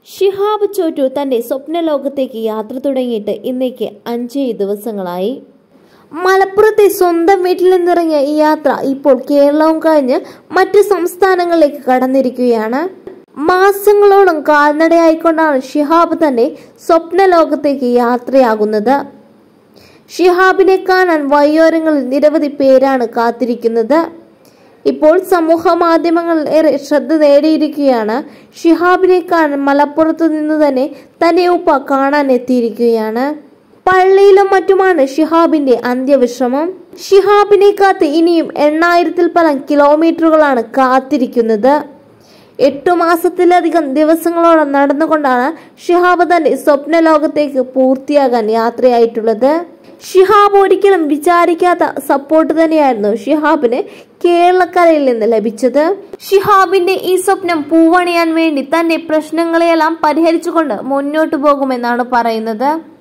ഷിഹാബ് ചോറ്റു തന്റെ സ്വപ്ന ലോകത്തേക്ക് യാത്ര തുടങ്ങിയിട്ട് ഇന്നേക്ക് അഞ്ചേ ദിവസങ്ങളായി മലപ്പുറത്തെ സ്വന്തം വീട്ടിൽ നിന്നിറങ്ങിയ ഈ യാത്ര ഇപ്പോൾ കേരളവും കഴിഞ്ഞ് മറ്റ് സംസ്ഥാനങ്ങളിലേക്ക് കടന്നിരിക്കുകയാണ് മാസങ്ങളോളം കാൽനടയായിക്കൊണ്ടാണ് ഷിഹാബ് തന്റെ സ്വപ്ന ലോകത്തേക്ക് യാത്രയാകുന്നത് ഷിഹാബിനെ കാണാൻ വഴിയോരങ്ങളിൽ നിരവധി പേരാണ് കാത്തിരിക്കുന്നത് ഇപ്പോൾ സമൂഹ മാധ്യമങ്ങളിൽ ഏറെ ശ്രദ്ധ നേടിയിരിക്കുകയാണ് ഷിഹാബിനെ കാണാൻ മലപ്പുറത്ത് നിന്ന് തന്നെ തന്റെ ഉപ്പ കാണാൻ എത്തിയിരിക്കുകയാണ് പള്ളിയിലും മറ്റുമാണ് ഷിഹാബിന്റെ അന്ത്യവിശ്രമം ഷിഹാബിനെ കാത്ത് ഇനിയും എണ്ണായിരത്തിൽ പരം കിലോമീറ്ററുകളാണ് കാത്തിരിക്കുന്നത് എട്ടു മാസത്തിലധികം ദിവസങ്ങളോളം നടന്നുകൊണ്ടാണ് ഷിഹാബ് തന്റെ സ്വപ്ന ലോകത്തേക്ക് പൂർത്തിയാകാൻ യാത്രയായിട്ടുള്ളത് ഷിഹാബ് ഒരിക്കലും വിചാരിക്കാത്ത സപ്പോർട്ട് തന്നെയായിരുന്നു ഷിഹാബിന് കേരളക്കരയിൽ നിന്ന് ലഭിച്ചത് ഷിഹാബിന്റെ ഈ സ്വപ്നം പൂവണിയാൻ വേണ്ടി തന്റെ പ്രശ്നങ്ങളെയെല്ലാം പരിഹരിച്ചുകൊണ്ട് മുന്നോട്ടു പോകുമെന്നാണ് പറയുന്നത്